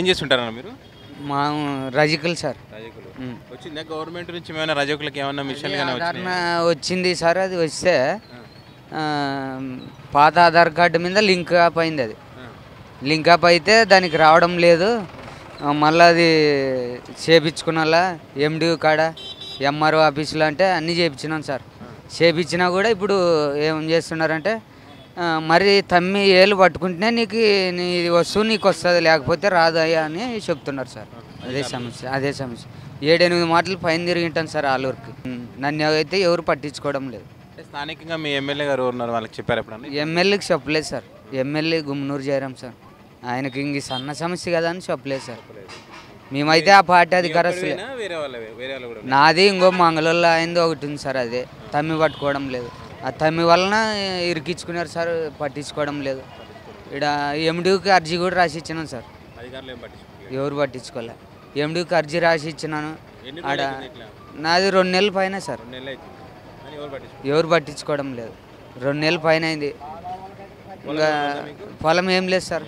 ఏం చేస్తుంటారన్న మీరు మా రజికల్ సార్ రజకులు ఉమ్. వచ్చిందా గవర్నమెంట్ నుంచి ఏమైనా రజకులకి ఏమైనా మిషన్ కానీ ఆధారణ వచ్చినాయి వచ్చింది సార్ అది వస్తే ఆ, పాత ఆధార్ కార్డు మీద లింక్ అప్ అయింది అది లింక్ అప్ అయితే దానికి రావడం లేదు ఆ, మళ్ళీ అది చేపించుకున్నలా ఎండి కాడ ఎంఆర్ఓ ఆఫీసులో అంటే అన్నీ చేయించినాం సార్ చేపించినా కూడా ఇప్పుడు ఏం చేస్తున్నారంటే ఆ, మరి తమ్మి ఏళ్ళు పట్టుకుంటేనే నీకు నీ వస్తువు నీకు వస్తుంది లేకపోతే రాదు అయ్యా అని చెప్తున్నారు సార్ అదే సమస్య అదే సమస్య ఏడెనిమిది మాటలు పైన తిరిగింటాను సార్ ఆలూరుకి ఉమ్, నన్ను అయితే ఎవరు పట్టించుకోవడం లేదు అంటే స్థానికంగా మీ ఎమ్మెల్యే గారు ఉన్నారు వాళ్ళకి చెప్పారు ఎప్పుడన్నా ఎమ్మెల్యేకి చెప్పలేదు sir MLA Gummanuru Jayaram sir ఆయనకి ఇంక సన్న సమస్య కదా అని చెప్పలేదు సార్ మేమైతే ఆ పార్టీ అధికారస్తులే ఒక్కడివేనా? వేరే వాళ్ళ వేరే వాళ్ళు కూడా నాది ఇంకో మంగళూరులో అయింది ఒకటి ఉంది సార్ అదే తమ్మి పట్టుకోవడం లేదు ఆ తమ్మి వలన ఇరికించుకున్నారు సార్ పట్టించుకోవడం లేదు ఇక్కడ ఎండికి అర్జీ కూడా రాసి ఇచ్చినాను సార్ అధికారులు ఏం పట్టించుకోలేదు ఎవరు పట్టించుకోలే ఎండికి అర్జీ రాసి ఇచ్చినాను ఎన్ని ఆడ రోజులు అవుతుంది ఇట్లా నాది రెండు నెలల పైన సార్ రెండు నెలలు అవుతుంది కానీ ఎవరు పట్టించుకోలేదు ఎవరు పట్టించుకోవడం లేదు రెండు నెలల పైన అయింది ఇంకా పొలం ఏం లేదు సార్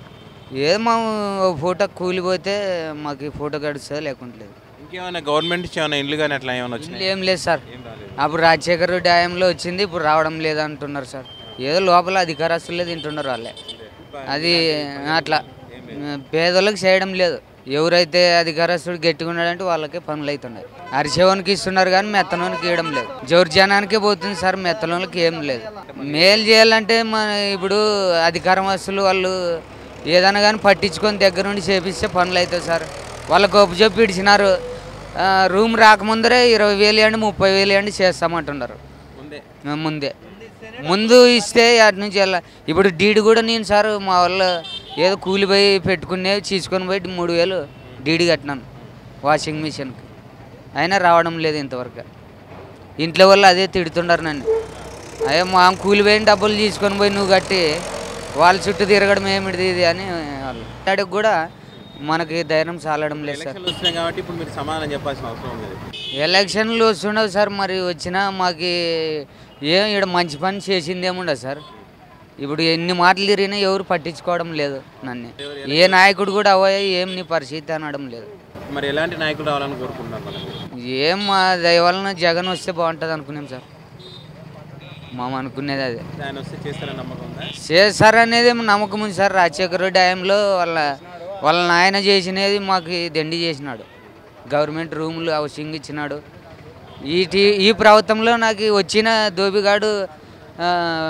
ఏదో మా ఫోటో కూలిపోతే మాకు ఈ ఫోటో గడుస్తుంది లేకుంటే లేదు ఇంకేమైనా గవర్నమెంట్ నుంచి ఏమైనా ఇండ్లు కానీ అట్లా ఏమైనా వచ్చినాయి ఇల్లు ఏం లేదు సార్ ఏం రాలేదు అప్పుడు రాజశేఖర్ డ్యాంలో వచ్చింది ఇప్పుడు రావడం లేదు అంటున్నారు సార్ ఏదో లోపల అధికారస్తులే తింటున్నారు వాళ్ళే అది అట్లా పేదోళ్ళకి చేయడం లేదు ఎవరైతే అధికారస్తుడు గట్టిగా ఉన్నాడంటే వాళ్ళకే పనులు అవుతున్నాయి అరిచేవానికి ఇస్తున్నారు కానీ మెత్తనోనికి ఇవ్వడం లేదు జోర్జానానికే పోతుంది సార్ మెత్తనోళ్ళకి ఏం లేదు మేలు చేయాలంటే మన ఇప్పుడు అధికారం వస్తువులు వాళ్ళు ఏదైనా కానీ పట్టించుకొని దగ్గర నుండి చేపిస్తే పనులు అవుతాయి సార్ వాళ్ళకి ఒప్పు చెప్పి ఇడిచినారు ఆ, రూమ్ రాకముందరే ఇరవై వేలు ఇవ్వండి ముప్పై వేలు ఇవ్వండి చేస్తామంటున్నారు ముందే ఆ, ముందే ముందు ఇస్తే అటు నుంచి వెళ్ళా ఇప్పుడు డీడీ కూడా నేను సార్ మా వాళ్ళు ఏదో కూలిపోయి పెట్టుకునే తీసుకొని పోయి మూడు వేలు డీడీ కట్టినాను వాషింగ్ మిషన్కి అయినా రావడం లేదు ఇంతవరకు ఇంట్లో వాళ్ళు అదే తిడుతున్నారు నన్ను అయ్యో మా కూలిపోయిన డబ్బులు తీసుకొని పోయి నువ్వు కట్టి వాళ్ళ చుట్టూ తిరగడం ఏమిటిది ఇది అని వాళ్ళు అడిగి కూడా మనకి ధైర్యం చాలడం లేదు సార్ ఎలక్షన్లు వచ్చినాయి కాబట్టి ఇప్పుడు మీరు సమాధానం చెప్పాల్సిన అవసరం లేదు ఎలక్షన్లు వస్తుండవు సార్ మరి వచ్చినా మాకు ఏం ఇక్కడ మంచి పని చేసింది ఏముండదు సార్ ఇప్పుడు ఎన్ని మాటలు తిరిగినా ఎవరు పట్టించుకోవడం లేదు నన్ను ఏ నాయకుడు కూడా అవయ్య ఏం నీ పరిస్థితి అనడం లేదు మరి ఎలాంటి నాయకులు రావాలని కోరుకుంటున్నారు మనం ఏం మా దయ వలన జగన్ వస్తే బాగుంటుంది అనుకున్నాం సార్ మేము అనుకునేది అదే ఆయన వస్తే చేస్తారని నమ్మకం ఉందా చేస్తారనేది ఏమో నమ్మకం ఉంది సార్ రాజశేఖర టైంలో వాళ్ళ వాళ్ళ నాయన చేసినది మాకు దండి చేసినాడు గవర్నమెంట్ రూములు హౌసింగ్ ఇచ్చినాడు ఈ టీ ఈ ప్రభుత్వంలో నాకు వచ్చిన దోబిగాడు ఆ,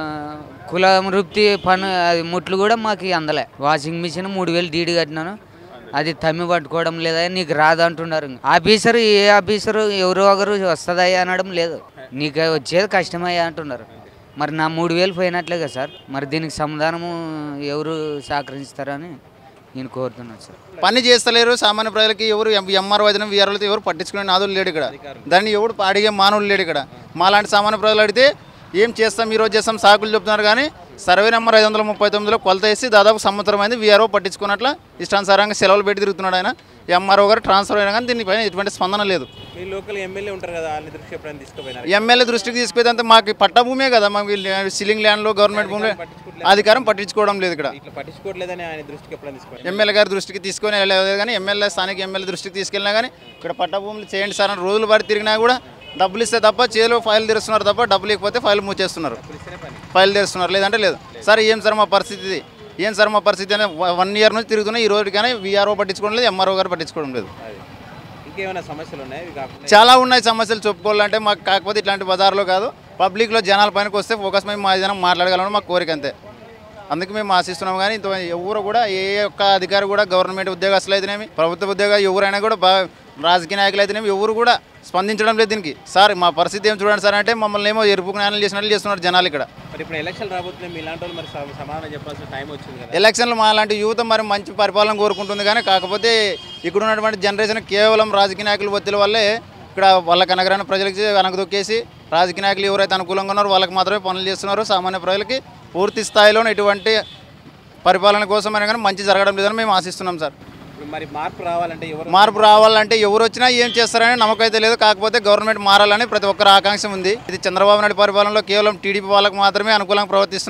కులం వృత్తి పను అది ముట్లు కూడా మాకు అందలే వాషింగ్ మిషన్ మూడు వేలు డీడీ కట్టినాను అది తమ్మి పట్టుకోవడం లేదా నీకు రాదు అంటున్నారు ఆఫీసర్ ఏ ఆఫీసర్ ఎవరో ఒకరు వస్తుందయ్యా అనడం లేదు నీకు వచ్చేది కష్టమయ్యా అంటున్నారు మరి నా మూడు వేలు పోయినట్లే కదా సార్ మరి దీనికి సమాధానము ఎవరు సహకరిస్తారని నేను కోరుతున్నాను సార్ పని చేస్తలేరు సామాన్య ప్రజలకి ఎవరు ఎంఆర్ వదిన వీఆర్లతో ఎవరు పట్టించుకునే నాదులు లేడు ఇక్కడ దాన్ని ఎవడు అడిగే మానవులు లేడు ఇక్కడ మాలాంటి సామాన్య ప్రజలు అడిగితే ఏం చేస్తాం ఈ రోజు చేస్తాం సాకులు చెప్తున్నారు కానీ సర్వే నెంబర్ ఐదు వందల ముప్పై తొమ్మిదిలో కొలత వేసి దాదాపు సంవత్సరం అయింది వీఆర్ఓ పట్టించుకున్నట్ల ఇష్టానుసారంగా సెలవులు పెట్టి తిరుగుతున్నాడు ఆయన ఎంఆర్ఓ గారు ట్రాన్స్ఫర్ అయినా కానీ దీనిపైన ఎటువంటి స్పందన లేదు మీ లోకల్ ఎమ్మెల్యే ఉంటారు కదా వాళ్ళని దృష్టి ఎప్పుడైనా తీసుకుపోయినారు ఎమ్మెల్యే దృష్టికి తీసుకుపోయేదంతా మాకు పట్టా భూమే కదా మాకు సిలింగ్ ల్యాండ్లో గవర్నమెంట్ భూమి అధికారం పట్టించుకోవడం లేదు ఇక్కడ ఇట్లా పట్టించుకోవట్లేదని ఆయన దృష్టికి ఎప్పుడైనా తీసుకుపోయినారు ఎమ్మెల్యే గారి దృష్టికి తీసుకొని వెళ్ళలేదు కానీ ఎమ్మెల్యే స్థానిక ఎమ్మెల్యే దృష్టికి తీసుకెళ్ళినా కానీ ఇక్కడ పట్టా భూములు చేయండి సార్ అని రోజులు పడి తిరిగినా కూడా డబ్బులు ఇస్తే తప్ప చేలో ఫైల్ తెరుస్తున్నారు తప్ప డబ్బులు ఇవ్వకపోతే ఫైల్ మూచేస్తున్నారు ఫైల్ తెరుస్తున్నారు లేదంటే లేదు సార్ ఏం సార్ మా పరిస్థితి ఇది ఏం సార్ మా పరిస్థితి అని వన్ ఇయర్ నుంచి తిరుగుతున్నా ఈ రోజు కానీ వీఆర్ఓ పట్టించుకోవడం లేదు ఎంఆర్ఓ గారు పట్టించుకోవడం లేదు అది ఇంకేమైనా సమస్యలు ఉన్నాయి ఇవి కాకుండా చాలా ఉన్నాయి సమస్యలు చెప్పుకోవాలంటే మాకు కాకపోతే ఇట్లాంటి బజార్లో కాదు పబ్లిక్లో జనాల పైనకి వస్తే ఫోకస్ మేము మా జనం మాట్లాడగలం మాకు కోరిక అంతే అందుకే మేము ఆశిస్తున్నాం కానీ ఇంత ఎవరు కూడా ఏ ఒక్క అధికారి కూడా గవర్నమెంట్ ఉద్యోగస్తులు అయితేనేమి ప్రభుత్వ ఉద్యోగాలు ఎవరైనా కూడా బా రాజకీయ నాయకులు అయితేనేమి ఎవరు కూడా స్పందించడం లేదు దీనికి సార్ మా పరిస్థితి ఏం చూడండి సార్ అంటే మమ్మల్ని ఏమో ఎరుపు జ్ఞానం చేసినట్లు చేస్తున్నారు జనాలు ఇక్కడ మరి ఇప్పుడు ఎలక్షన్ రాబోతున్నాయి మీ ఇలాంటి వాళ్ళు మరి సమ- సమాధానం చెప్పాల్సిన టైం వచ్చింది కదా ఎలక్షన్లు మా లాంటి యువత మరి మంచి పరిపాలన కోరుకుంటుంది కానీ కాకపోతే ఇక్కడ ఉన్నటువంటి జనరేషన్ కేవలం రాజకీయ నాయకుల ఒత్తిడి వల్లే ఇక్కడ వాళ్ళకి అనగరాని ప్రజలకి అనగదొక్కేసి రాజకీయ నాయకులు ఎవరైతే అనుకూలంగా ఉన్నారో వాళ్ళకి మాత్రమే పనులు చేస్తున్నారు సామాన్య ప్రజలకి పూర్తి స్థాయిలో ఎటువంటి పరిపాలన కోసం అయినా కానీ మంచి జరగడం లేదని మేము ఆశిస్తున్నాం సార్ ఇప్పుడు మరి మార్పు రావాలంటే ఎవరు మార్పు రావాలంటే ఎవరు వచ్చినా ఏం చేస్తారని నమ్మకం అయితే లేదు కాకపోతే గవర్నమెంట్ మారాలని ప్రతి ఒక్కరి ఆకాంక్ష ఉంది ఇది చంద్రబాబు నాయుడు పరిపాలనలో కేవలం టీడీపీ వాళ్ళకి మాత్రమే అనుకూలంగా ప్రవర్తిస్తున్నారు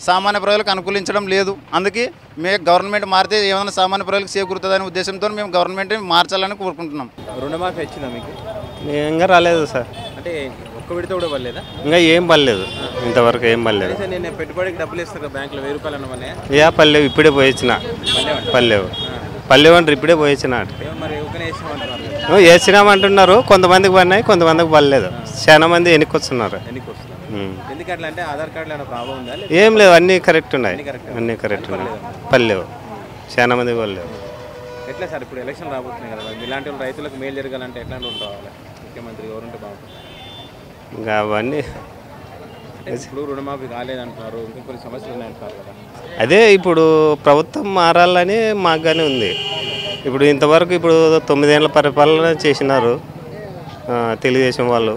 సామాన్య ప్రజలకు అనుకూలించడం లేదు అందుకే మే గవర్నమెంట్ మారితే ఏమైనా సామాన్య ప్రజలకు చేకూరుతుందనే ఉద్దేశంతో మేము గవర్నమెంట్ మార్చాలని కోరుకుంటున్నాం రుణమాఫీ వచ్చిందా మీకు ఇంకా రాలేదు సార్ అంటే ఒక్క విడత కూడా పడలేదా ఇంకా ఏం పర్లేదు ఇంతవరకు ఏం పర్లేదు కనీసం నేను పెట్టుబడికి డబ్బులు ఇస్తాను కదా బ్యాంకులో వెయ్యి రూపాయలు అన్నమనే ఏ పర్లేవు ఇప్పుడే పోయించిన పర్లేవు పర్లేవు అంటారు ఇప్పుడే పోయించిన ఏమో మరి ఊకనే వేసామంటున్నారు కదా. వేసినామంటున్నారు కొంతమందికి పడినాయి కొంతమందికి పర్లేదు చాలా మంది వెనక్కొస్తున్నారు ఎన్నికి వస్తుంది ఉమ్. ఎందుకు అట్లా అంటే ఆధార్ కార్డులో ఏమైనా ప్రాబ్లం ఉందా లేదా ఏం లేవు అన్నీ కరెక్ట్ ఉన్నాయి correct. అన్నీ కరెక్ట్ ఉన్నాయి పర్లేవు చాలా మందికి పర్లేవు ఎట్లా సార్ ఇప్పుడు ఎలక్షన్ రాబోతున్నాయి కదా మరి ఇలాంటి వాళ్ళు రైతులకు మేలు జరగాలంటే ఎట్లాంటి వాళ్ళు రావాలి ముఖ్యమంత్రి ఎవరుంటే బాగుంటుంది ఇంకా అవన్నీ అంటే ఇప్పుడు రుణమాఫీ కాలేదంటున్నారు ఇంకా కొన్ని సమస్యలు ఉన్నాయంటున్నారు కదా అదే ఇప్పుడు ప్రభుత్వం మారాలని మాకు కానీ ఉంది ఇప్పుడు ఇంతవరకు ఇప్పుడు తొమ్మిదేళ్ల పరిపాలన చేసినారు ఆ, తెలుగుదేశం వాళ్ళు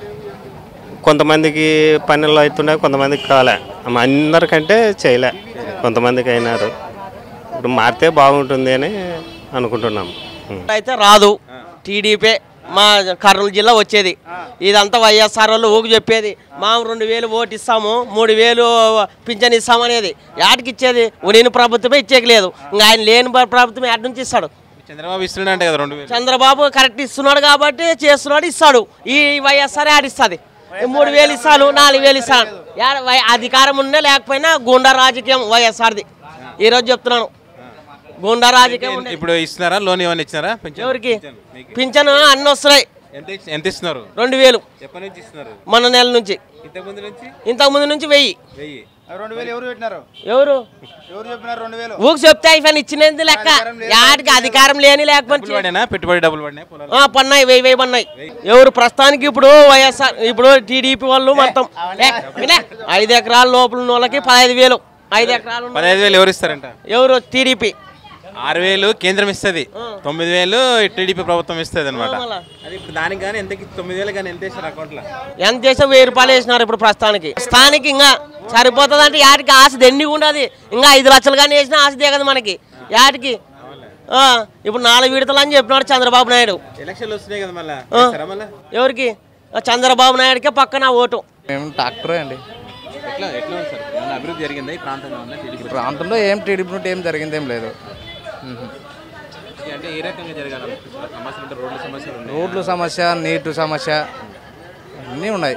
కొంతమందికి పనులు అవుతున్నాయి కొంతమందికి కాలే అమ్మ అందరికంటే చేయలే కొంతమందికి అయినారు ఇప్పుడు మారితే బాగుంటుంది అని అనుకుంటున్నాం ఉం. అయితే రాదు టీడీపీ మా కర్నూలు జిల్లా వచ్చేది ఇదంతా వైఎస్ఆర్ వాళ్ళు ఊకు చెప్పేది మా రెండు వేలు ఓటు ఇస్తాము మూడు వేలు పింఛన్ ఇస్తామనేది యాటికి ఇచ్చేది నేను ప్రభుత్వమే ఇచ్చేకి లేదు ఇంకా ఆయన లేని ప్ర- ప్రభుత్వం యాడ్ నుంచి ఇస్తాడు చంద్రబాబు ఇస్తున్నాడంటే కదా రెండు వేలు చంద్రబాబు కరెక్ట్ ఇస్తున్నాడు కాబట్టి చేస్తున్నాడు ఇస్తాడు ఈ వైఎస్ఆర్ యాడ్ ఇస్తుంది మూడు వేలు ఇస్తాను నాలుగు వేలు ఇస్తాను యాడ వై- అధికారం ఉన్నా లేకపోయినా గుండా రాజకీయం వైఎస్ఆర్ది ఈరోజు చెప్తున్నాను గుండా రాజకీయం ఉండే ఇప్పుడు ఇస్తున్నారా లోన్ ఏమైనా ఇచ్చినారా పెన్షన్? ఎవరికి పెన్షన్ మీకు పింఛన్ అన్ని వస్తున్నాయి ఎంత ఇచ్చి- ఎంత ఇస్తున్నారు రెండు వేలు ఎప్పటి నుంచి ఇస్తున్నారు మన నెల నుంచి ఇంతకు ముందు నుంచి ఇంతకు ముందు నుంచి వెయ్యి వెయ్యి రెండు వేలు ఎవరు పెట్టినారు ఎవరు ఎవరు చెప్పినారు రెండు వేలు ఊకు చెప్తే అయిపోయిన ఇచ్చినది లెక్క యాటికి అధికారం లేని లేకపోతే డబ్బులు పడినా పెట్టుబడి డబ్బులు పడినాయి పొలాలు ఆ, పన్నాయి వెయ్యి వెయ్యి పన్నాయి ఎవరు ప్రస్తుతానికి ఇప్పుడు వైఎస్ఆర్ ఇప్పుడు టీడీపీ వాళ్ళు మొత్తం ఏ, వినే? ఐదు ఎకరాల లోపల ఉన్న వాళ్ళకి పదహైదు వేలు ఐదు ఎకరాలు ఉన్న- పదహైదు వేలు ఎవరు ఇస్తారంట ఎవరు టీడీపీ ఆరు వేలు కేంద్రం ఇస్తుంది తొమ్మిది వేలు టీడీపీ ప్రభుత్వం ఇస్తుంది అనమాట మళ్ళా. అది ఇప్పుడు దానికి కానీ ఎంత తొమ్మిది వేలు కానీ ఎంత ఇస్తారు అకౌంట్లో ఎంత చేసే వెయ్యి రూపాయలు వేసినారు ఇప్పుడు ప్రస్తుతానికి స్థానికి ఇంకా సరిపోతుంది అంటే యాటికి ఆశ దండిగా ఉండదు ఇంకా ఐదు లక్షలు కానీ వేసినా ఆశ దిగదు మనకి యాటికి ఆ, ఇప్పుడు నాలుగు విడతలు అని చెప్పినాడు చంద్రబాబు నాయుడు ఎలక్షన్లు వస్తున్నాయి కదా మళ్ళీ చేస్తారా మళ్ళా ఎవరికి ఆ చంద్రబాబు నాయుడుకే పక్కన ఓటు మేము డాక్టరే అండి ఎట్లా ఎట్లా ఉంది సార్ ఏమన్నా అభివృద్ధి జరిగిందా ఈ ప్రాంతంలో ఉందా టీడీపీ ప్రాంతంలో ఏం టీడీపీ నుండి ఏం జరిగింది ఏం లేదు మ్మ్. అంటే ఏ రకంగా జరగాలి సమస్యలు అంటే రోడ్ల సమస్యలు ఉన్నాయి రోడ్లు సమస్య నీటి సమస్య అన్నీ ఉన్నాయి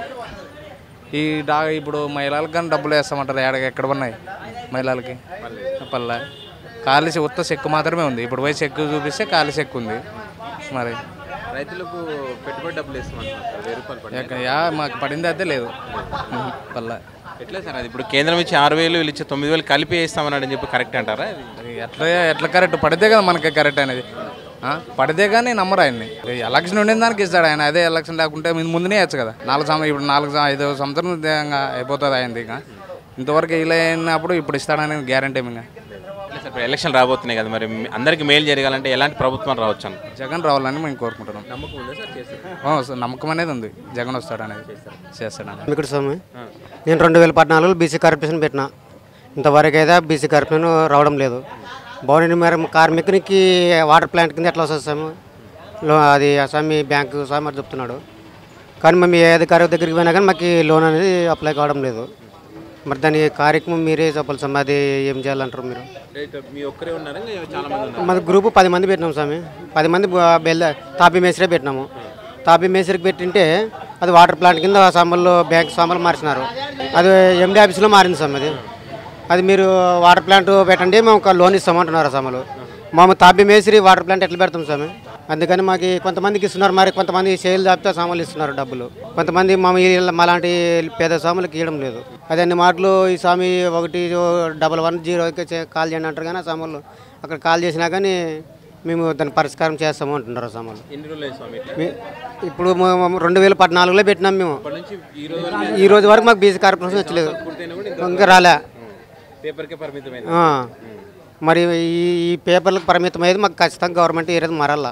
ఈ డా ఇప్పుడు మహిళలకు కానీ డబ్బులు వేస్తామంటారు ఎక్కడ ఎక్కడ ఉన్నాయి మహిళలకి పల్లె ఖాళీ చె- ఉత్త చెక్కు మాత్రమే ఉంది ఇప్పుడు పోయి చెక్కు చూపిస్తే ఖాళీ చెక్కు ఉంది మరి రైతులకు పెట్టుబడి డబ్బులు ఇస్తామంటున్నారు సార్ వెయ్యి రూపాయలు పడి ఎక్కడ యా మాకు పడింది అయితే లేదు మ్మ్. పల్లె ఎట్లా సార్ అది ఇప్పుడు కేంద్రం ఇచ్చి ఆరు వేలు వీళ్ళు ఇచ్చి తొమ్మిది వేలు కలిపి వేస్తామన్నాడు అని చెప్పి కరెక్ట్ అంటారా అది అది ఎట్లా ఎట్లా కరెక్ట్ పడితే కదా మనకి కరెక్ట్ అనేది ఆ? పడితే కానీ నమ్మరు ఆయన్ని ఎలక్షన్ ఉండిన దానికి ఇస్తాడు ఆయన అదే ఎలక్షన్ లేకుంటే ముందు ముందునే వేయచ్చు కదా నాలుగు సంవత్సరం ఇప్పుడు నాలుగు సం- ఐదు సంవత్సరం ఇంకా అయిపోతుంది ఆయనది ఇంకా ఇంతవరకు ఇలా అయినప్పుడు ఇప్పుడు ఇస్తాడని గ్యారంటీ ఇంకా ఎట్లా సార్ ఇప్పుడు ఎలక్షన్ రాబోతున్నాయి కదా మరి మీ- అందరికీ మేలు జరగాలంటే ఎలాంటి ప్రభుత్వం రావచ్చు అని జగన్ రావాలని మేము కోరుకుంటున్నాం నమ్మకం ఉందా సార్ చేస్తారు ఆ, వస్తా- నమ్మకం అనేది ఉంది జగన్ వస్తాడు అనేది చేస్తాడని ఇక్కడ స్వామి నేను రెండు వేల పద్నాలుగులో బీసీ కార్పొరేషన్ పెట్టిన ఇంతవరకు అయితే బీసీ కార్పొరేషన్ రావడం లేదు భవన మేర కార్మికునికి వాటర్ ప్లాంట్ కింద ఎట్లా వస్తుంది స్వామి లో అది స్వామి బ్యాంకు స్వామి అని చెప్తున్నాడు కానీ మేము ఏ అధికారి దగ్గరికి పోయినా కానీ మాకు ఈ లోన్ అనేది అప్లై కావడం లేదు మరి దాని కార్యక్రమం మీరే చెప్పాలి స్వామి అది ఏం చేయాలంటారు మీరు రైట్ మీ ఒక్కరే ఉన్నారా ఇంకా చాలా మంది ఉన్నారు మన గ్రూపు పది మంది పెట్టినాం స్వామి పది మంది బ- బెల్ల తాపీ మేసరే పెట్టినాము తాపీ మేసరికి పెట్టింటే అది వాటర్ ప్లాంట్ కింద సామాన్లు బ్యాంక్ సామాన్లు మార్చినారు అది ఎండి ఆఫీస్లో మారింది స్వామి అది అది మీరు వాటర్ ప్లాంట్ పెట్టండి మేము ఒక లోన్ ఇస్తామంటున్నారు సామాన్లు మేము తాపీ మేసిరి వాటర్ ప్లాంట్ ఎట్లా పెడతాం స్వామి అందుకని మాకు కొంతమందికి ఇస్తున్నారు మరి కొంతమంది సేల్ దాపితే సామాన్లు ఇస్తున్నారు డబ్బులు కొంతమంది మా ఈ- మాలాంటి పేద స్వాములకు ఇవ్వడం లేదు అదే అన్ని మాటలు ఈ స్వామి ఒకటి డబల్ వన్ జీరోకి చే- కాల్ చేయండి అంటారు కానీ ఆ సామాన్లు అక్కడ కాల్ చేసినా కానీ మేము దాని పరిష్కారం చేస్తాము అంటున్నారు ఆ సామాన్లు ఎన్ని రోజులు అయింది స్వామి ఇట్లా మీ- ఇప్పుడు మేము రెండు వేల పద్నాలుగులో పెట్టినాం మేము ఇప్పటి నుంచి ఈ రోజు వరకు ఈ రోజు వరకు మాకు బీసీ కార్పొరేషన్ వచ్చలేదు పూర్తయినా కూడా ఇంకా రాలే పేపర్కే పరిమితమైంది ఆ. మరి ఈ ఈ పేపర్లకు పరిమితం అయ్యేది మాకు ఖచ్చితంగా గవర్నమెంట్ ఏరేది మారాలా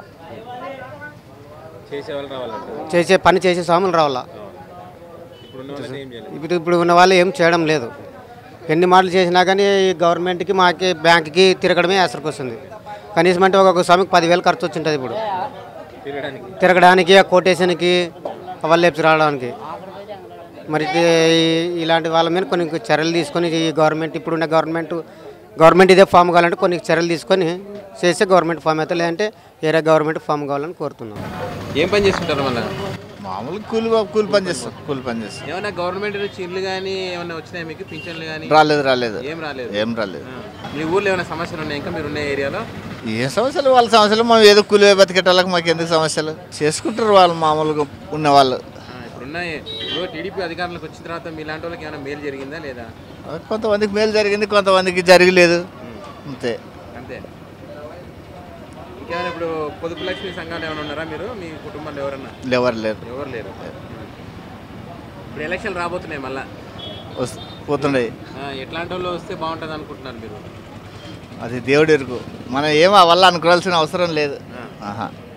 చేసే వాళ్ళు రావాలంట చేసే పని చేసే స్వాములు రావాలా ఇప్పుడు ఉన్న వాళ్ళని ఏం చేయాలి ఇప్పుడు ఇప్పుడు ఉన్న వాళ్ళు ఏం చేయడం లేదు ఎన్ని మాటలు చేసినా కానీ ఈ గవర్నమెంట్కి మాకి బ్యాంక్కి తిరగడమే అసలుకి వస్తుంది కనీసం అంటే ఒక్కొక్క స్వామికి పదివేలు ఖర్చు వచ్చింటుంది ఇప్పుడు తిరగడానికి తిరగడానికి ఆ కొటేషన్కి వాళ్ళు లేపి రావడానికి మరి ఇది- ఈ- ఇలాంటి వాళ్ళ మీద కొన్ని చర్యలు తీసుకొని ఈ గవర్నమెంట్ ఇప్పుడున్న గవర్నమెంట్ గవర్నమెంట్ ఇదే ఫామ్ కావాలంటే కొన్ని చర్యలు తీసుకొని చేస్తే గవర్నమెంట్ ఫామ్ అయితే లేదంటే వేరే గవర్నమెంట్ ఫామ్ కావాలని కోరుతున్నాం ఏం పని చేస్తుంటారు మళ్ళీ మామూలు కూలి కూలి పని చేస్తాం కూలి పని చేస్తాం ఏమన్నా గవర్నమెంట్ నుంచి ఇల్లు కానీ ఏమన్నా వచ్చినాయి మీకు పింఛన్లు కానీ రాలేదు రాలేదు ఏం రాలేదు ఏం రాలేదు ఆ. మీ ఊర్లో ఏమైనా సమస్యలు ఉన్నాయి ఇంకా మీరు ఉన్న ఏరియాలో ఏ సమస్యలు వాళ్ళ సమస్యలు మనం ఏదో కూలి బతికేటోళ్ళకి మాకు ఎందుకు సమస్యలు చేసుకుంటారు వాళ్ళు మామూలుగా ఉన్న వాళ్ళు ఆ, ఇప్పుడున్న ఇప్పుడు టీడీపీ అధికారంలోకి వచ్చిన తర్వాత మీలాంటి వాళ్ళకి ఏమైనా మేలు జరిగిందా లేదా కొంతమందికి మేలు జరిగింది కొంతమందికి జరగలేదు అంతే అంతే ఇంకేమైనా ఇప్పుడు పొదుపు లక్ష్మి సంఘాలు ఏమైనా ఉన్నారా మీరు మీ కుటుంబంలో ఎవరన్నా ఎవరు లేరు ఎవరు లేరు ఇప్పుడు ఎలక్షన్ రాబోతున్నాయి మళ్ళా వస్- పోతుండే ఆ, ఎట్లాంటి వాళ్ళు వస్తే బాగుంటుంది అనుకుంటున్నారు మీరు అది దేవుడు ఎరుకు మనం ఏం వల్ల అనుకోవాల్సిన అవసరం లేదు ఆహా